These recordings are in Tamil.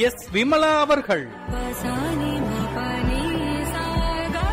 எஸ் விமலா அவர்கள் பசானி மபனி சாகா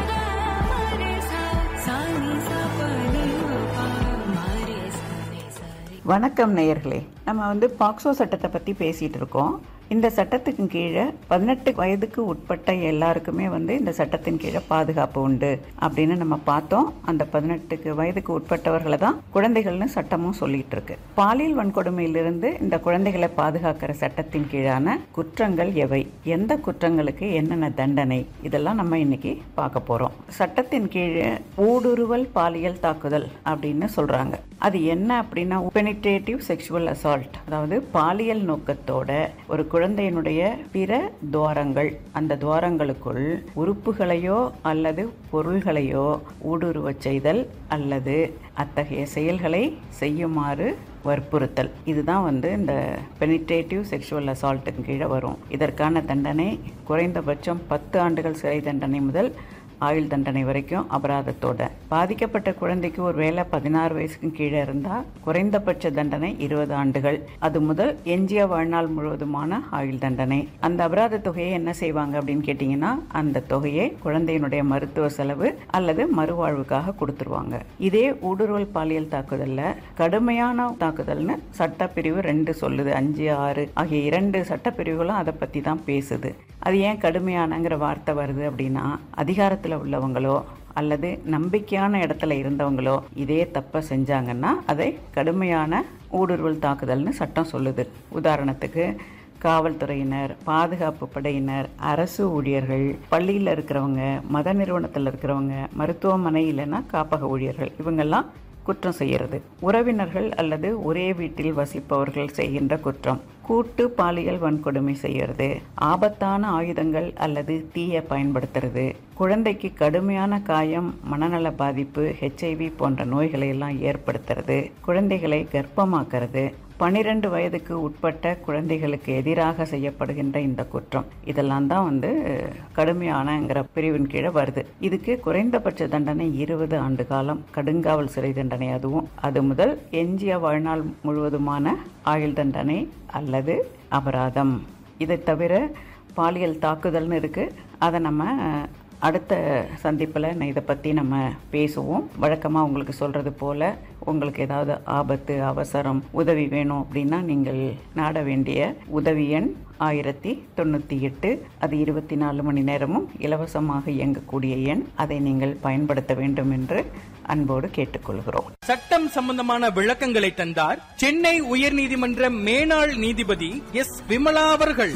மரே சா சானி சபனி மபா மரே சானி சாரி வணக்கம் நேயர்களே நம்ம வந்து பாக்ஸோ சட்டத்தை பத்தி பேசிட்டு இருக்கோம் இந்த சட்டத்துக்கு கீழே பதினெட்டு வயதுக்கு உட்பட்ட எல்லாருக்குமே வந்து இந்த சட்டத்தின் கீழே பாதுகாப்பு உண்டு அப்படின்னு நம்ம பார்த்தோம் அந்த பதினெட்டுக்கு வயதுக்கு உட்பட்டவர்களை தான் குழந்தைகள்னு சட்டமும் சொல்லிட்டு இருக்கு பாலியல் வன்கொடுமையிலிருந்து இந்த குழந்தைகளை பாதுகாக்கிற சட்டத்தின் கீழான குற்றங்கள் எவை எந்த குற்றங்களுக்கு என்னென்ன தண்டனை இதெல்லாம் நம்ம இன்னைக்கு பார்க்க போறோம் சட்டத்தின் கீழே ஊடுருவல் பாலியல் தாக்குதல் அப்படின்னு சொல்றாங்க அது என்ன அப்படின்னா பெனிட்ரேட்டிவ் செக்ஷுவல் அசால்ட் அதாவது பாலியல் நோக்கத்தோட ஒரு குழந்தையினுடைய பிற துவாரங்கள் அந்த துவாரங்களுக்குள் உறுப்புகளையோ அல்லது பொருள்களையோ ஊடுருவச் செய்தல் அல்லது அத்தகைய செயல்களை செய்யுமாறு வற்புறுத்தல் இதுதான் வந்து இந்த பெனிட்ரேட்டிவ் செக்ஷுவல் அசால்ட்டுக்கு கீழே வரும் இதற்கான தண்டனை குறைந்தபட்சம் பத்து ஆண்டுகள் சிறை தண்டனை முதல் ஆயுள் தண்டனை வரைக்கும் அபராதத்தோட பாதிக்கப்பட்ட குழந்தைக்கு ஒரு வேளை பதினாறு வயசுக்கு கீழே இருந்தா குறைந்தபட்ச தண்டனை இருபது ஆண்டுகள் அது முதல் எஞ்சிய வாழ்நாள் முழுவதுமான ஆயுள் தண்டனை அந்த அபராத தொகையை என்ன செய்வாங்க அப்படின்னு கேட்டிங்கன்னா அந்த தொகையை குழந்தையினுடைய மருத்துவ செலவு அல்லது மறுவாழ்வுக்காக கொடுத்துருவாங்க இதே ஊடுருவல் பாலியல் தாக்குதல்ல கடுமையான தாக்குதல்னு சட்டப்பிரிவு ரெண்டு சொல்லுது அஞ்சு ஆறு ஆகிய இரண்டு சட்டப்பிரிவுகளும் அதை பத்தி தான் பேசுது அது ஏன் கடுமையானங்கிற வார்த்தை வருது அப்படின்னா அதிகாரத்தில் உள்ளவங்களோ அல்லது நம்பிக்கையான இடத்துல இருந்தவங்களோ இதே தப்பை செஞ்சாங்கன்னா அதை கடுமையான ஊடுருவல் தாக்குதல்னு சட்டம் சொல்லுது உதாரணத்துக்கு காவல்துறையினர் பாதுகாப்பு படையினர் அரசு ஊழியர்கள் பள்ளியில் இருக்கிறவங்க மத நிறுவனத்தில் இருக்கிறவங்க மருத்துவமனை இல்லைன்னா காப்பக ஊழியர்கள் இவங்கெல்லாம் குற்றம் செய்யறது உறவினர்கள் அல்லது ஒரே வீட்டில் வசிப்பவர்கள் செய்கின்ற குற்றம் கூட்டு பாலியல் வன்கொடுமை செய்யறது ஆபத்தான ஆயுதங்கள் அல்லது தீயை பயன்படுத்துறது குழந்தைக்கு கடுமையான காயம் மனநல பாதிப்பு ஹெச்ஐவி போன்ற நோய்களை எல்லாம் ஏற்படுத்துறது குழந்தைகளை கர்ப்பமாக்குறது பன்னிரண்டு வயதுக்கு உட்பட்ட குழந்தைகளுக்கு எதிராக செய்யப்படுகின்ற இந்த குற்றம் இதெல்லாம் தான் வந்து கடுமையானங்கிற பிரிவின் கீழே வருது இதுக்கு குறைந்தபட்ச தண்டனை இருபது ஆண்டு காலம் கடுங்காவல் சிறை தண்டனை அதுவும் அது முதல் எஞ்சிய வாழ்நாள் முழுவதுமான ஆயுள் தண்டனை அல்லது அபராதம் இதை தவிர பாலியல் தாக்குதல்னு இருக்கு அதை நம்ம அடுத்த சந்திப்பில் இதை பற்றி நம்ம பேசுவோம் வழக்கமாக உங்களுக்கு சொல்கிறது போல் உங்களுக்கு ஏதாவது ஆபத்து அவசரம் உதவி வேணும் அப்படின்னா நீங்கள் நாட வேண்டிய உதவி எண் ஆயிரத்தி தொண்ணூற்றி எட்டு அது இருபத்தி நாலு மணி நேரமும் இலவசமாக இயங்கக்கூடிய எண் அதை நீங்கள் பயன்படுத்த வேண்டும் என்று அன்போடு கேட்டுக்கொள்கிறோம் சட்டம் சம்பந்தமான விளக்கங்களை தந்தார் சென்னை உயர்நீதிமன்ற மேனாள் நீதிபதி எஸ் விமலா அவர்கள்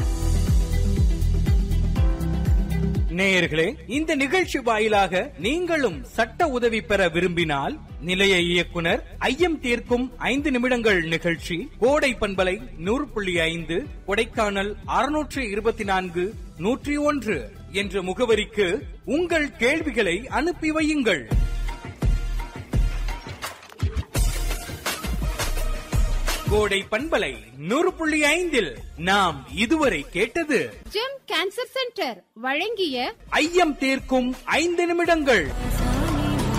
நேயர்களே இந்த நிகழ்ச்சி வாயிலாக நீங்களும் சட்ட உதவி பெற விரும்பினால் நிலைய இயக்குனர் ஐயம் தீர்க்கும் ஐந்து நிமிடங்கள் நிகழ்ச்சி கோடை பண்பலை நூறு புள்ளி ஐந்து கொடைக்கானல் அறுநூற்று இருபத்தி நான்கு நூற்றி ஒன்று என்ற முகவரிக்கு உங்கள் கேள்விகளை அனுப்பி வையுங்கள் கோடை பண்பலை நூறு புள்ளி ஐந்தில் நாம் இதுவரை கேட்டது ஜெம் கேன்சர் சென்டர் வழங்கிய ஐயம் தீர்க்கும் ஐந்து நிமிடங்கள் சா